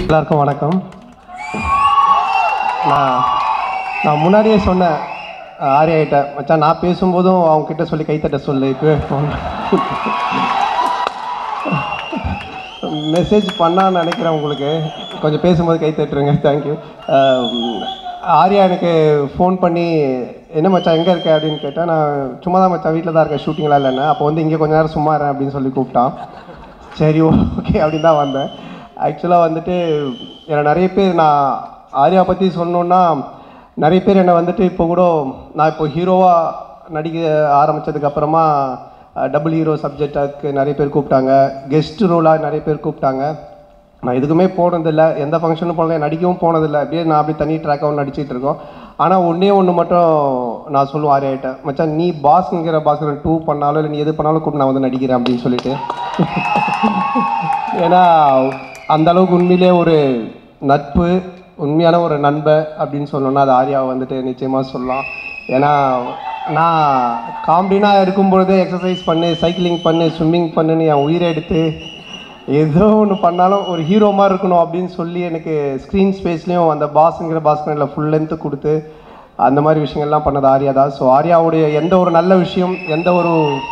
எல்லாருக்கும் வணக்கம் நான் நான் முன்னாடியே சொன்னேன் ஆரியாயிட்ட மச்சான் நான் பேசும்போதும் அவங்க கிட்ட சொல்லி கைத்தட்ட சொல்லு இப்போ ஃபோன் மெசேஜ் பண்ணான்னு நினைக்கிறேன் உங்களுக்கு கொஞ்சம் பேசும்போது கை தட்டுருங்க தேங்க்யூ ஆர்யா எனக்கு ஃபோன் பண்ணி என்ன மச்சான் எங்கே இருக்க அப்படின்னு கேட்டேன் நான் சும்மா தான் மச்சான் வீட்டில் தான் இருக்கேன் ஷூட்டிங்லாம் இல்லைன்னு அப்போ வந்து இங்கே கொஞ்ச நேரம் சும்மா இருறேன் அப்படின்னு சொல்லி கூப்பிட்டான் சரி ஓகே அப்படின்னு தான் வந்தேன் ஆக்சுவலாக வந்துட்டு என்னை நிறைய பேர் நான் ஆர்யா பற்றி சொன்னோன்னா நிறைய பேர் என்னை வந்துட்டு இப்போ கூட நான் இப்போ ஹீரோவாக நடிக்க ஆரம்பித்ததுக்கப்புறமா டபுள் ஹீரோ சப்ஜெக்டாக்கு நிறைய பேர் கூப்பிட்டாங்க கெஸ்ட் ரோலாக நிறைய பேர் கூப்பிட்டாங்க நான் எதுக்குமே போனதில்லை எந்த ஃபங்க்ஷனும் போனதில்லை நடிக்கவும் போனதில்லை அப்படியே நான் அப்படியே தனி ட்ராக்காகவும் நடிச்சிட்டு இருக்கோம் ஆனால் ஒன்றே ஒன்று மட்டும் நான் சொல்லுவேன் ஆரியாயிட்ட மச்சான் நீ பாஸ்ங்கிற பாஸ்கரன் டூ பண்ணாலும் இல்லை நீ எது பண்ணாலும் கூப்பிட்டு நான் வந்து நடிக்கிறேன் அப்படின்னு சொல்லிட்டு ஏன்னா அந்த அளவுக்கு உண்மையிலே ஒரு நட்பு உண்மையான ஒரு நண்பன் அப்படின்னு சொன்னோன்னா அது ஆர்யாவை வந்துட்டு நிச்சயமாக சொல்லலாம் ஏன்னா நான் காமெடினா இருக்கும்பொழுதே எக்ஸசைஸ் பண்ணு சைக்கிளிங் பண்ணு ஸ்விம்மிங் பண்ணுன்னு என் உயிரை எடுத்து ஏதோ ஒன்று பண்ணாலும் ஒரு ஹீரோ மாதிரி இருக்கணும் அப்படின்னு சொல்லி எனக்கு ஸ்க்ரீன் ஸ்பேஸ்லேயும் அந்த பாஸுங்கிற பாஸ்கரில் ஃபுல் லென்த்து கொடுத்து அந்த மாதிரி விஷயங்கள்லாம் பண்ணது ஆர்யா தான் ஸோ ஆர்யாவுடைய எந்த ஒரு நல்ல விஷயம் எந்த ஒரு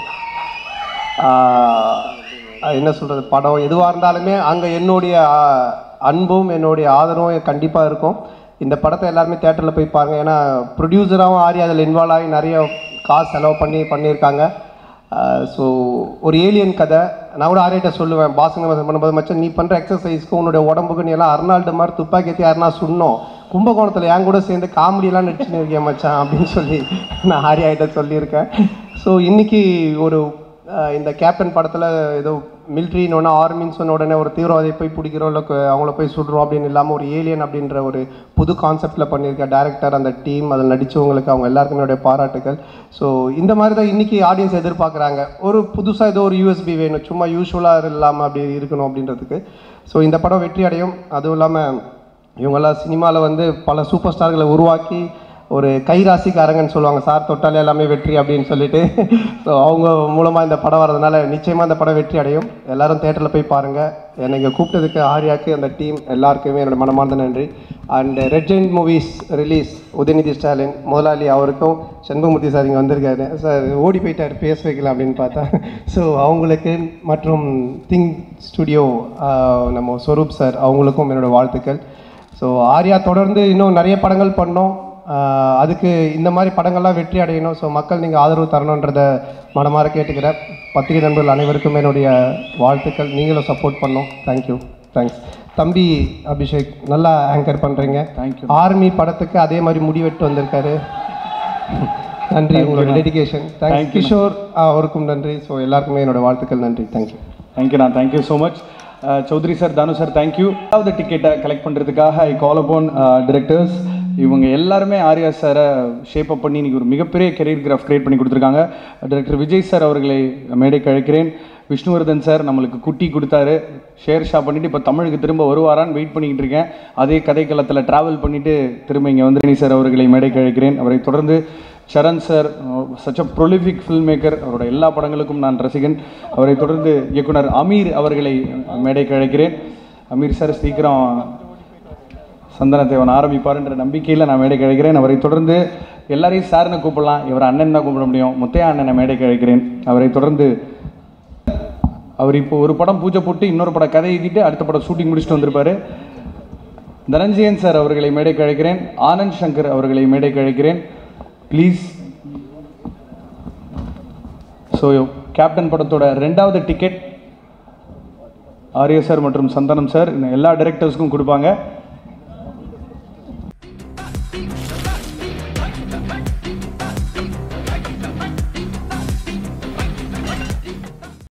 ஆஹ், அது என்ன சொல்கிறது படம் எதுவாக இருந்தாலுமே அங்கே என்னுடைய ஆஹ், அன்பும் என்னுடைய ஆதரவும் கண்டிப்பாக இருக்கும் இந்த படத்தை எல்லாருமே தேட்டரில் போய் பாருங்க ஏன்னா ப்ரொடியூசராகவும் ஆரி அதில் இன்வால்வ் ஆகி நிறைய காசு செலவு பண்ணி பண்ணியிருக்காங்க ஸோ ஒரு ஏலியன் கதை நான் கூட ஆரியிட்ட சொல்லுவேன் பாசங்க பண்ணும்போது மச்சான் நீ பண்ணுற எக்ஸசைஸ்க்கு உன்னுடைய உடம்புக்கு நீ எல்லாம் அர்னால்டு மாதிரி துப்பாக்கி ஏற்றி யாருனா சுடணும் கும்பகோணத்தில் என் கூட சேர்ந்து காமெடியெல்லாம் நடிச்சுன்னு இருக்கேன் மச்சான் அப்படின்னு சொல்லி நான் ஆரியாயிட்ட சொல்லியிருக்கேன் ஸோ இன்னைக்கு ஒரு அஹ், இந்த கேப்டன் படத்தில் ஏதோ மிலிட்ரின்னு ஒன்று ஆர்மின்னு சொன்ன உடனே ஒரு தீவிரவாதியை போய் பிடிக்கிறோம் இல்லை கு- அவங்கள போய் சுடுறோம் அப்படின்னு இல்லாமல் ஒரு ஏலியன் அப்படின்ற ஒரு புது கான்செப்டில் பண்ணியிருக்க டேரக்டர் அந்த டீம் அதில் நடித்தவங்களுக்கு அவங்க எல்லாருக்குமே என்னுடைய பாராட்டுகள் ஸோ இந்த மாதிரி தான் இன்றைக்கி ஆடியன்ஸ் எதிர்பார்க்குறாங்க ஒரு புதுசாக ஏதோ ஒரு யூஎஸ்பி வேணும் சும்மா யூஸ்வலாக இல்லாமல் அப்படி இருக்கணும் அப்படின்றதுக்கு ஸோ இந்த படம் வெற்றி அடையும் அதுவும் இல்லாமல் இவங்கெல்லாம் சினிமாவில் வந்து பல சூப்பர் ஸ்டார்களை உருவாக்கி ஒரு கைராசிக்காரங்கன்னு சொல்லுவாங்க சார் தொட்டாலே எல்லாமே வெற்றி அப்படின்னு சொல்லிட்டு ஸோ அவங்க மூலமாக இந்த படம் வரதுனால நிச்சயமாக இந்த படம் வெற்றி அடையும் எல்லாரும் தேட்டரில் போய் பாருங்கள் என்னை இங்கே கூப்பிட்டதுக்கு ஆர்யாக்கு அந்த டீம் எல்லாருக்குமே என்னோட மனமார்ந்த நன்றி and Red Giant Movies release Udhayanidhi Stalin முதலாளி அவருக்கும் சண்முகமூர்த்தி சார் இங்கே வந்திருக்காரு சார் ஓடி போயிட்டார் பேச வைக்கலாம் அப்படின்னு பார்த்தா ஸோ அவங்களுக்கு மற்றும் திங் ஸ்டுடியோ நம்ம ஸ்வரூப் சார் அவங்களுக்கும் என்னோட வாழ்த்துக்கள் ஸோ ஆர்யா தொடர்ந்து இன்னும் நிறைய படங்கள் பண்ணோம் ஆஹ் அதுக்கு இந்த மாதிரி படங்கள்லாம் வெற்றி அடையணும் ஸோ மக்கள் நீங்கள் ஆதரவு தரணுன்றத மனமாற கேட்டுக்கிறேன் பத்திரிகை நண்பர்கள் அனைவருக்கும் என்னுடைய வாழ்த்துக்கள் நீங்களும் சப்போர்ட் பண்ணோம் தேங்க்யூ தேங்க்ஸ் தம்பி அபிஷேக் நல்லா ஆங்கர் பண்ணுறீங்க தேங்க்யூ ஆர்மி படத்துக்கு அதே மாதிரி முடிவெட்டு வந்திருக்காரு நன்றி உங்களோட dedication thanks Thank you, Kishore அவருக்கும் நன்றி ஸோ எல்லாருக்குமே என்னோட வாழ்த்துக்கள் நன்றி தேங்க்யூ தேங்க்யூண்ணா thank you so much Chowdhary sir Thanu sir thank you ரெண்டாவது டிக்கெட்டை கலெக்ட் பண்ணுறதுக்காக ஐ கால் அப்பான் டிரெக்டர்ஸ் இவங்க எல்லாருமே ஆர்யா சாரை ஷேப் அப் பண்ணி இன்னைக்கு ஒரு மிகப்பெரிய கெரியர் கிராஃப் கிரியேட் பண்ணி கொடுத்துருக்காங்க டைரக்டர் விஜய் சார் அவர்களை மேடைக்கு அழைக்கிறேன் விஷ்ணுவர்தன் சார் நம்மளுக்கு குட்டி கொடுத்தாரு ஷேர் ஷா பண்ணிட்டு இப்போ தமிழுக்கு திரும்ப வருவாரான்னு வெயிட் பண்ணிக்கிட்டு இருக்கேன் அதே கதைக்களத்தில் ட்ராவல் பண்ணிட்டு திரும்ப இங்கே வந்து சார் அவர்களை மேடைக்கு அழைக்கிறேன் அவரை தொடர்ந்து Saran sir such a prolific film maker அவரோட எல்லா படங்களுக்கும் நான் ரசிகன் அவரை தொடர்ந்து இயக்குனர் அமீர் அவர்களை மேடைக்கு அழைக்கிறேன் அமீர் சார் சீக்கிரம் சந்தனத்தேவன் ஆரம்பிப்பாருன்ற நம்பிக்கையில் நான் மேடைக்கு அழைக்கிறேன் அவரை தொடர்ந்து எல்லாரையும் சார்னு கூப்பிடலாம் இவர் அண்ணன் தான் கூப்பிட முடியும் முத்தையா அண்ணனை மேடைக்கு அழைக்கிறேன் அவரை தொடர்ந்து அவர் இப்போ ஒரு படம் பூஜை போட்டு இன்னொரு படம் கதை எழுதிட்டு அடுத்த படம் ஷூட்டிங் முடிச்சுட்டு வந்திருப்பாரு தனஞ்சயன் சார் அவர்களை மேடைக்கு அழைக்கிறேன் ஆனந்த் சங்கர் அவர்களை மேடைக்கு அழைக்கிறேன் ப்ளீஸ் ஸோ கேப்டன் படத்தோட ரெண்டாவது டிக்கெட் ஆர்யா சார் மற்றும் சந்தனம் சார் இன்னும் எல்லா டைரக்டர்ஸ்க்கும் கொடுப்பாங்க